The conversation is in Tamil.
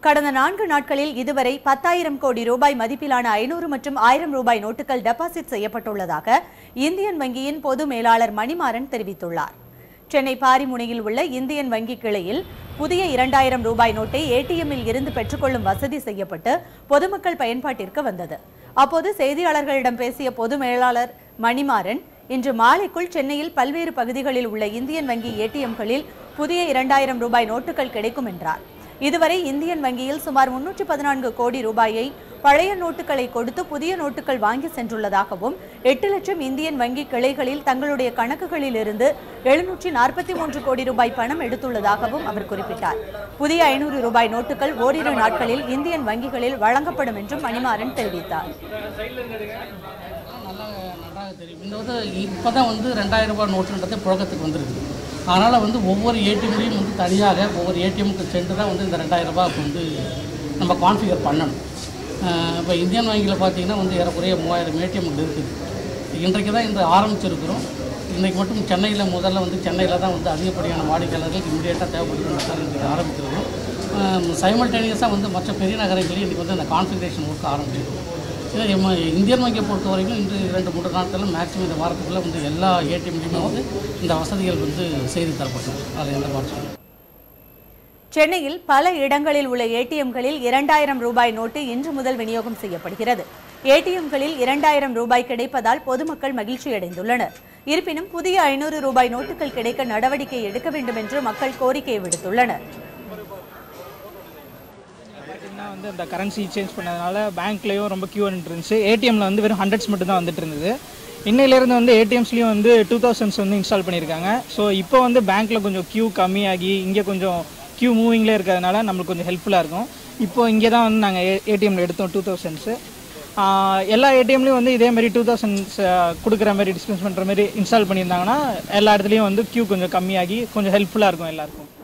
கடந்த நான்கு நாட்களில் இதுவரை பத்தாயிரம் கோடி ரூபாய் மதிப்பிலான ஐநூறு மற்றும் ஆயிரம் ரூபாய் நோட்டுகள் டெபாசிட் செய்யப்பட்டுள்ளதாக இந்தியன் வங்கியின் பொது மேலாளர் மணிமாறன் தெரிவித்துள்ளார் சென்னை பாரிமுனையில் உள்ள இந்தியன் வங்கி கிளையில் புதிய இரண்டாயிரம் ரூபாய் நோட்டை ஏடிஎம்மில் இருந்து பெற்றுக்கொள்ளும் வசதி செய்யப்பட்டு பொதுமக்கள் பயன்பாட்டிற்கு வந்தது அப்போது செய்தியாளர்களிடம் பேசிய பொது மேலாளர் மணிமாறன் இன்று மாலைக்குள் சென்னையில் பல்வேறு பகுதிகளில் உள்ள இந்தியன் வங்கி ஏடிஎம்களில் புதிய இரண்டாயிரம் ரூபாய் நோட்டுகள் கிடைக்கும் என்றார் இதுவரை இந்தியன் வங்கியில் சுமார் முன்னூற்று பதினான்கு கோடி ரூபாயை பழைய நோட்டுகளை கொடுத்து புதிய நோட்டுகள் வாங்கி சென்றுள்ளதாகவும் எட்டு லட்சம் இந்தியன் வங்கி கிளைகளில் தங்களுடைய கணக்குகளில் இருந்து எழுநூற்றி நாற்பத்தி மூன்று கோடி ரூபாய் பணம் எடுத்துள்ளதாகவும் அவர் குறிப்பிட்டார் புதிய ஐநூறு ரூபாய் நோட்டுகள் ஓரிரு நாட்களில் இந்தியன் வங்கிகளில் வழங்கப்படும் என்றும் மணிமாறன் தெரிவித்தார் நல்லா நன்றாக தெரியும் இந்த வந்து இப்போ தான் வந்து ரெண்டாயிரம் ரூபாய் நோட்டுன்றது புழக்கத்துக்கு வந்திருக்கு அதனால் வந்து ஒவ்வொரு ஏடிஎம்லையும் வந்து தனியாக ஒவ்வொரு ஏடிஎம்க்கு சென்று தான் வந்து இந்த ரெண்டாயிரம் ரூபாய் இப்போ வந்து நம்ம கான்ஃபிகர் பண்ணணும் அஹ் இப்போ இந்தியன் வங்கியில் பார்த்தீங்கன்னா வந்து ஏறக்குறைய மூவாயிரம் ஏடிஎம் இருக்குது இன்றைக்கு தான் இந்த ஆரம்பிச்சிருக்கிறோம் இன்றைக்கு மட்டும் சென்னையில் முதல்ல வந்து சென்னையில் தான் வந்து அதிகப்படியான வாடிக்கையாளர்கள் இமீடியட்டாக தேவைப்படுகிறது இன்றைக்கு ஆரம்பிச்சிருக்கிறோம் சைமல்டேனியஸாக வந்து மற்ற பெரிய நகரங்களையும் இன்றைக்கி வந்து அந்த கான்ஃபிகரேஷன் ஒர்க் ஆரம்பிச்சிருக்கிறோம் ஏன்னா எம்ம இந்தியன் வங்கியை பொறுத்த வரைக்கும் இன்று இரண்டு மூன்று நாட்களில் மேக்ஸிமம் இந்த வாரத்துக்குள்ளே வந்து எல்லா ஏடிஎம்லையுமே வந்து இந்த வசதிகள் வந்து செய்து தரப்பட்டது அதில் எந்த மாற்றம் இல்லை. சென்னையில் பல இடங்களில் உள்ள ஏடிஎம்களில் இரண்டாயிரம் ரூபாய் நோட்டு இன்று முதல் விநியோகம் செய்யப்படுகிறது ஏடிஎம்களில் இரண்டாயிரம் ரூபாய் கிடைப்பதால் பொதுமக்கள் மகிழ்ச்சியடைந்துள்ளனர் இருப்பினும் புதிய ஐநூறு ரூபாய் நோட்டுகள் கிடைக்க நடவடிக்கை எடுக்க வேண்டும் என்று மக்கள் கோரிக்கை விடுத்துள்ளனர் பார்த்தீங்கன்னா வந்து அந்த கரன்சி சேஞ்ச் பண்ணதுனால பேங்க்லேயும் ரொம்ப கியூ இருந்துச்சு ஏடிஎம்ல வந்து வெறும் ஹண்ட்ரட்ஸ் மட்டும் தான் வந்துட்டு இருந்தது இன்னையிலேருந்து வந்து ஏடிஎம்ஸ்லேயும் வந்து டூ தௌசண்ட்ஸ் வந்து இன்ஸ்டால் பண்ணியிருக்காங்க ஸோ இப்போ வந்து பேங்க்கில் கொஞ்சம் கியூ கம்மியாகி இங்கே கொஞ்சம் கியூ மூவிங்லேயே இருக்கிறதுனால நம்மளுக்கு கொஞ்சம் ஹெல்ப்ஃபுல்லாக இருக்கும் இப்போ இங்கே தான் வந்து நாங்கள் ஏடிஎம்ல எடுத்தோம் டூ தௌசண்ட்ஸு எல்லா ஏடிஎம்லேயும் வந்து இதே மாதிரி டூ தௌசண்ட்ஸ் கொடுக்குற மாதிரி டிஸ்பென்ஸ் பண்ணுற மாதிரி இன்ஸ்டால் பண்ணியிருந்தாங்கன்னா எல்லா இடத்துலையும் வந்து கியூ கொஞ்சம் கம்மியாகி கொஞ்சம் ஹெல்ப்ஃபுல்லாக இருக்கும் எல்லாருக்கும்